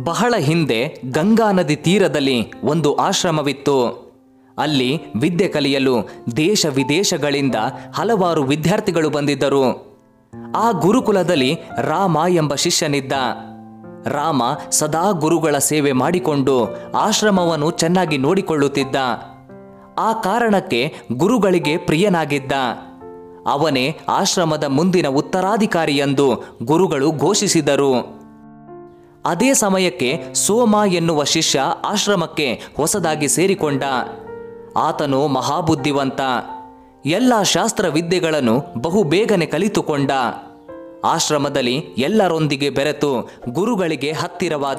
ಬಹಳ ಹಿಂದೆ ಗಂಗಾ ನದಿ ತೀರದಲ್ಲಿ ಒಂದು ಆಶ್ರಮವಿತ್ತು ಅಲ್ಲಿ ವಿದ್ಯೆ ಕಲಿಯಲು ದೇಶ ವಿದೇಶಗಳಿಂದ ಹಲವಾರು ವಿದ್ಯಾರ್ಥಿಗಳು ಬಂದಿದ್ದರು ಆ ಗುರುಕುಲದಲ್ಲಿ ರಾಮ ಎಂಬ ಶಿಷ್ಯನಿದ್ದ ರಾಮ ಸದಾ ಗುರುಗಳ ಸೇವೆ ಮಾಡಿಕೊಂಡು ಆಶ್ರಮವನ್ನು ಚೆನ್ನಾಗಿ ನೋಡಿಕೊಳ್ಳುತ್ತಿದ್ದ ಆ ಕಾರಣಕ್ಕೆ ಗುರುಗಳಿಗೆ ಪ್ರಿಯನಾಗಿದ್ದ ಅವನೇ ಆಶ್ರಮದ ಮುಂದಿನ ಉತ್ತರಾಧಿಕಾರಿ ಎಂದು ಗುರುಗಳು ಘೋಷಿಸಿದರು ಅದೇ ಸಮಯಕ್ಕೆ ಸೋಮ ಎನ್ನುವ ಶಿಷ್ಯ ಆಶ್ರಮಕ್ಕೆ ಹೊಸದಾಗಿ ಸೇರಿಕೊಂಡ ಆತನು ಮಹಾಬುದ್ಧಿವಂತ ಎಲ್ಲ ಶಾಸ್ತ್ರ ವಿದ್ಯೆಗಳನ್ನು ಬಹು ಬೇಗನೆ ಕಲಿತುಕೊಂಡ ಆಶ್ರಮದಲ್ಲಿ ಎಲ್ಲರೊಂದಿಗೆ ಬೆರೆತು ಗುರುಗಳಿಗೆ ಹತ್ತಿರವಾದ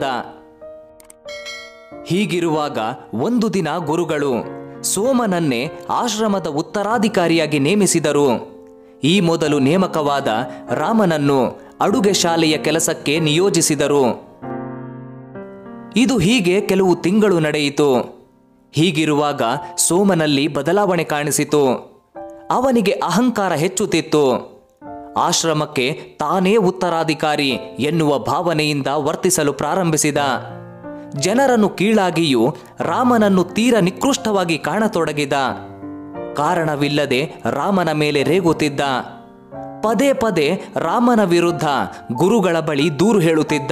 ಹೀಗಿರುವಾಗ ಒಂದು ದಿನ ಗುರುಗಳು ಸೋಮನನ್ನೇ ಆಶ್ರಮದ ಉತ್ತರಾಧಿಕಾರಿಯಾಗಿ ನೇಮಿಸಿದರು ಈ ಮೊದಲು ನೇಮಕವಾದ ರಾಮನನ್ನು ಅಡುಗೆ ಶಾಲೆಯ ಕೆಲಸಕ್ಕೆ ನಿಯೋಜಿಸಿದರು ಇದು ಹೀಗೆ ಕೆಲವು ತಿಂಗಳು ನಡೆಯಿತು ಹೀಗಿರುವಾಗ ಸೋಮನಲ್ಲಿ ಬದಲಾವಣೆ ಕಾಣಿಸಿತು ಅವನಿಗೆ ಅಹಂಕಾರ ಹೆಚ್ಚುತ್ತಿತ್ತು ಆಶ್ರಮಕ್ಕೆ ತಾನೇ ಉತ್ತರಾಧಿಕಾರಿ ಎನ್ನುವ ಭಾವನೆಯಿಂದ ವರ್ತಿಸಲು ಪ್ರಾರಂಭಿಸಿದ ಜನರನ್ನು ಕೀಳಾಗಿಯೂ ರಾಮನನ್ನು ತೀರ ನಿಕೃಷ್ಟವಾಗಿ ಕಾಣತೊಡಗಿದ ಕಾರಣವಿಲ್ಲದೆ ರಾಮನ ಮೇಲೆ ರೇಗುತ್ತಿದ್ದ ಪದೇ ಪದೇ ರಾಮನ ವಿರುದ್ಧ ಗುರುಗಳ ಬಳಿ ದೂರು ಹೇಳುತ್ತಿದ್ದ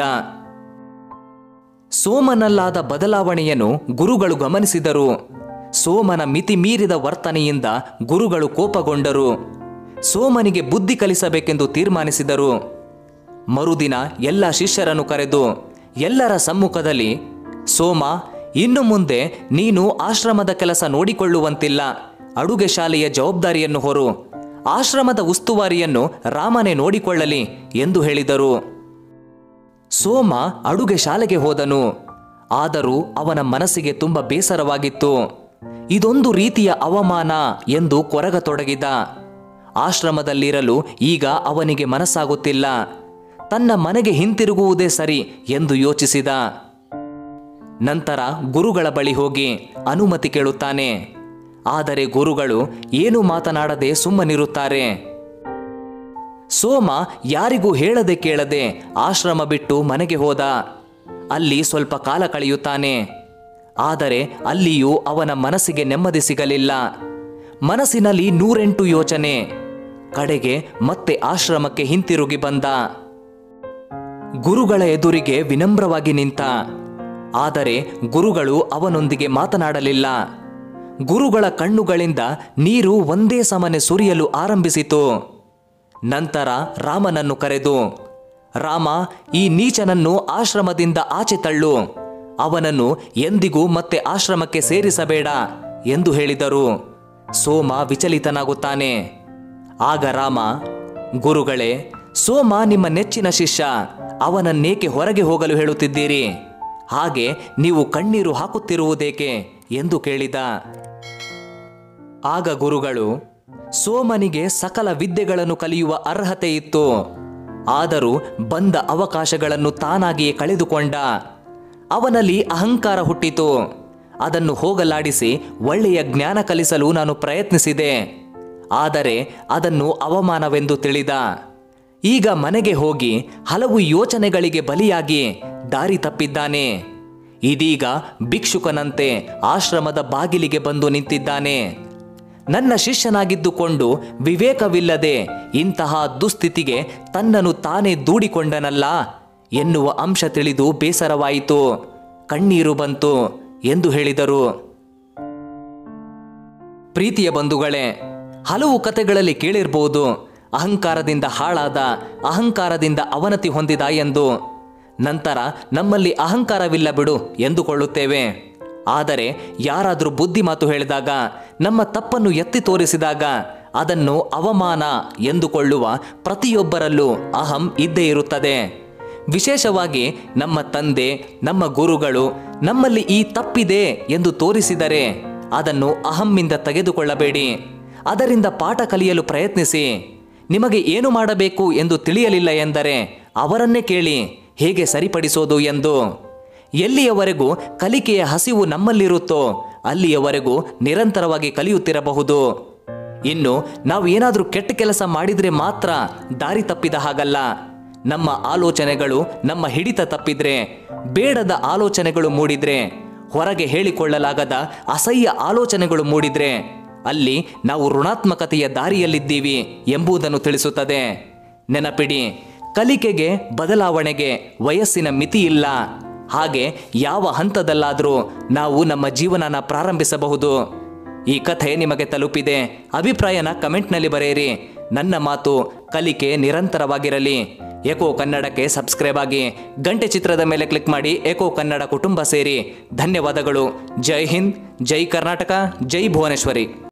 ಸೋಮನಲ್ಲಾದ ಬದಲಾವಣೆಯನ್ನು ಗುರುಗಳು ಗಮನಿಸಿದರು ಸೋಮನ ಮಿತಿ ಮೀರಿದ ವರ್ತನೆಯಿಂದ ಗುರುಗಳು ಕೋಪಗೊಂಡರು ಸೋಮನಿಗೆ ಬುದ್ಧಿ ಕಲಿಸಬೇಕೆಂದು ತೀರ್ಮಾನಿಸಿದರು ಮರುದಿನ ಎಲ್ಲ ಶಿಷ್ಯರನ್ನು ಕರೆದು ಎಲ್ಲರ ಸಮ್ಮುಖದಲ್ಲಿ ಸೋಮ ಇನ್ನು ಮುಂದೆ ನೀನು ಆಶ್ರಮದ ಕೆಲಸ ನೋಡಿಕೊಳ್ಳುವಂತಿಲ್ಲ ಅಡುಗೆ ಶಾಲೆಯ ಜವಾಬ್ದಾರಿಯನ್ನು ಹೊರು ಆಶ್ರಮದ ಉಸ್ತುವಾರಿಯನ್ನು ರಾಮನೇ ನೋಡಿಕೊಳ್ಳಲಿ ಎಂದು ಹೇಳಿದರು ಸೋಮ ಅಡುಗೆ ಶಾಲೆಗೆ ಹೋದನು ಆದರೂ ಅವನ ಮನಸ್ಸಿಗೆ ತುಂಬ ಬೇಸರವಾಗಿತ್ತು ಇದೊಂದು ರೀತಿಯ ಅವಮಾನ ಎಂದು ಕೊರಗತೊಡಗಿದ ಆಶ್ರಮದಲ್ಲಿರಲು ಈಗ ಅವನಿಗೆ ಮನಸ್ಸಾಗುತ್ತಿಲ್ಲ ತನ್ನ ಮನೆಗೆ ಹಿಂತಿರುಗುವುದೇ ಸರಿ ಎಂದು ಯೋಚಿಸಿದ ನಂತರ ಗುರುಗಳ ಬಳಿ ಹೋಗಿ ಅನುಮತಿ ಕೇಳುತ್ತಾನೆ ಆದರೆ ಗುರುಗಳು ಏನು ಮಾತನಾಡದೆ ಸುಮ್ಮನಿರುತ್ತಾರೆ ಸೋಮ ಯಾರಿಗೂ ಹೇಳದೆ ಕೇಳದೆ ಆಶ್ರಮ ಬಿಟ್ಟು ಮನೆಗೆ ಹೋದ ಅಲ್ಲಿ ಸ್ವಲ್ಪ ಕಾಲ ಕಳೆಯುತ್ತಾನೆ ಆದರೆ ಅಲ್ಲಿಯೂ ಅವನ ಮನಸ್ಸಿಗೆ ನೆಮ್ಮದಿ ಸಿಗಲಿಲ್ಲ ಮನಸ್ಸಿನಲ್ಲಿ ನೂರೆಂಟು ಯೋಚನೆ ಕಡೆಗೆ ಮತ್ತೆ ಆಶ್ರಮಕ್ಕೆ ಹಿಂತಿರುಗಿ ಬಂದ ಗುರುಗಳ ಎದುರಿಗೆ ವಿನಮ್ರವಾಗಿ ನಿಂತ ಆದರೆ ಗುರುಗಳು ಅವನೊಂದಿಗೆ ಮಾತನಾಡಲಿಲ್ಲ ಗುರುಗಳ ಕಣ್ಣುಗಳಿಂದ ನೀರು ಒಂದೇ ಸಮನೆ ಸುರಿಯಲು ಆರಂಭಿಸಿತು ನಂತರ ರಾಮನನ್ನು ಕರೆದು ರಾಮ ಈ ನೀಚನನ್ನು ಆಶ್ರಮದಿಂದ ಆಚೆ ತಳ್ಳು ಅವನನ್ನು ಎಂದಿಗೂ ಮತ್ತೆ ಆಶ್ರಮಕ್ಕೆ ಸೇರಿಸಬೇಡ ಎಂದು ಹೇಳಿದರು ಸೋಮ ವಿಚಲಿತನಾಗುತ್ತಾನೆ ಆಗ ರಾಮ ಗುರುಗಳೇ ಸೋಮ ನಿಮ್ಮ ನೆಚ್ಚಿನ ಶಿಷ್ಯ ಅವನನ್ನೇಕೆ ಹೊರಗೆ ಹೋಗಲು ಹೇಳುತ್ತಿದ್ದೀರಿ ಹಾಗೆ ನೀವು ಕಣ್ಣೀರು ಹಾಕುತ್ತಿರುವುದೇಕೆ ಎಂದು ಕೇಳಿದ ಆಗ ಗುರುಗಳು ಸೋಮನಿಗೆ ಸಕಲ ವಿದ್ಯೆಗಳನ್ನು ಕಲಿಯುವ ಅರ್ಹತೆ ಇತ್ತು ಆದರೂ ಬಂದ ಅವಕಾಶಗಳನ್ನು ತಾನಾಗಿಯೇ ಕಳೆದುಕೊಂಡ ಅವನಲ್ಲಿ ಅಹಂಕಾರ ಹುಟ್ಟಿತು ಅದನ್ನು ಹೋಗಲಾಡಿಸಿ ಒಳ್ಳೆಯ ಜ್ಞಾನ ಕಲಿಸಲು ನಾನು ಪ್ರಯತ್ನಿಸಿದೆ ಆದರೆ ಅದನ್ನು ಅವಮಾನವೆಂದು ತಿಳಿದ ಈಗ ಮನೆಗೆ ಹೋಗಿ ಹಲವು ಯೋಚನೆಗಳಿಗೆ ಬಲಿಯಾಗಿ ದಾರಿ ತಪ್ಪಿದ್ದಾನೆ ಇದೀಗ ಭಿಕ್ಷುಕನಂತೆ ಆಶ್ರಮದ ಬಾಗಿಲಿಗೆ ಬಂದು ನಿಂತಿದ್ದಾನೆ ನನ್ನ ಶಿಷ್ಯನಾಗಿದ್ದುಕೊಂಡು ವಿವೇಕವಿಲ್ಲದೆ ಇಂತಹ ದುಸ್ಥಿತಿಗೆ ತನ್ನನ್ನು ತಾನೇ ದೂಡಿಕೊಂಡನಲ್ಲ ಎನ್ನುವ ಅಂಶ ತಿಳಿದು ಬೇಸರವಾಯಿತು ಕಣ್ಣೀರು ಬಂತು ಎಂದು ಹೇಳಿದರು ಪ್ರೀತಿಯ ಬಂಧುಗಳೇ ಹಲವು ಕತೆಗಳಲ್ಲಿ ಕೇಳಿರ್ಬೋದು ಅಹಂಕಾರದಿಂದ ಹಾಳಾದ ಅಹಂಕಾರದಿಂದ ಅವನತಿ ಹೊಂದಿದ ಎಂದು ನಂತರ ನಮ್ಮಲ್ಲಿ ಅಹಂಕಾರವಿಲ್ಲ ಬಿಡು ಎಂದುಕೊಳ್ಳುತ್ತೇವೆ ಆದರೆ ಯಾರಾದರೂ ಬುದ್ಧಿ ಮಾತು ಹೇಳಿದಾಗ ನಮ್ಮ ತಪ್ಪನ್ನು ಎತ್ತಿ ತೋರಿಸಿದಾಗ ಅದನ್ನು ಅವಮಾನ ಎಂದುಕೊಳ್ಳುವ ಪ್ರತಿಯೊಬ್ಬರಲ್ಲೂ ಅಹಂ ಇದ್ದೇ ಇರುತ್ತದೆ ವಿಶೇಷವಾಗಿ ನಮ್ಮ ತಂದೆ ನಮ್ಮ ಗುರುಗಳು ನಮ್ಮಲ್ಲಿ ಈ ತಪ್ಪಿದೆ ಎಂದು ತೋರಿಸಿದರೆ ಅದನ್ನು ಅಹಮ್ಮಿಂದ ತೆಗೆದುಕೊಳ್ಳಬೇಡಿ ಅದರಿಂದ ಪಾಠ ಕಲಿಯಲು ಪ್ರಯತ್ನಿಸಿ ನಿಮಗೆ ಏನು ಮಾಡಬೇಕು ಎಂದು ತಿಳಿಯಲಿಲ್ಲ ಎಂದರೆ ಅವರನ್ನೇ ಕೇಳಿ ಹೇಗೆ ಸರಿಪಡಿಸೋದು ಎಂದು ಎಲ್ಲಿಯವರೆಗೂ ಕಲಿಕೆಯ ಹಸಿವು ನಮ್ಮಲ್ಲಿರುತ್ತೋ ಅಲ್ಲಿಯವರೆಗೂ ನಿರಂತರವಾಗಿ ಕಲಿಯುತ್ತಿರಬಹುದು ಇನ್ನು ನಾವು ಏನಾದರೂ ಕೆಟ್ಟ ಕೆಲಸ ಮಾಡಿದರೆ ಮಾತ್ರ ದಾರಿ ತಪ್ಪಿದ ಹಾಗಲ್ಲ ನಮ್ಮ ಆಲೋಚನೆಗಳು ನಮ್ಮ ಹಿಡಿತ ತಪ್ಪಿದ್ರೆ ಬೇಡದ ಆಲೋಚನೆಗಳು ಮೂಡಿದ್ರೆ ಹೊರಗೆ ಹೇಳಿಕೊಳ್ಳಲಾಗದ ಅಸಹ್ಯ ಆಲೋಚನೆಗಳು ಮೂಡಿದ್ರೆ ಅಲ್ಲಿ ನಾವು ಋಣಾತ್ಮಕತೆಯ ದಾರಿಯಲ್ಲಿದ್ದೀವಿ ಎಂಬುದನ್ನು ತಿಳಿಸುತ್ತದೆ ನೆನಪಿಡಿ ಕಲಿಕೆಗೆ ಬದಲಾವಣೆಗೆ ವಯಸ್ಸಿನ ಮಿತಿ ಇಲ್ಲ ಹಾಗೆ ಯಾವ ಹಂತದಲ್ಲಾದರೂ ನಾವು ನಮ್ಮ ಜೀವನನ ಪ್ರಾರಂಭಿಸಬಹುದು ಈ ಕಥೆ ನಿಮಗೆ ತಲುಪಿದೆ ಅಭಿಪ್ರಾಯನ ಕಮೆಂಟ್ನಲ್ಲಿ ಬರೆಯಿರಿ ನನ್ನ ಮಾತು ಕಲಿಕೆ ನಿರಂತರವಾಗಿರಲಿ ಎಕೋ ಕನ್ನಡಕ್ಕೆ ಸಬ್ಸ್ಕ್ರೈಬ್ ಆಗಿ ಗಂಟೆ ಚಿತ್ರದ ಮೇಲೆ ಕ್ಲಿಕ್ ಮಾಡಿ ಎಕೋ ಕನ್ನಡ ಕುಟುಂಬ ಸೇರಿ ಧನ್ಯವಾದಗಳು ಜೈ ಹಿಂದ್ ಜೈ ಕರ್ನಾಟಕ ಜೈ ಭುವನೇಶ್ವರಿ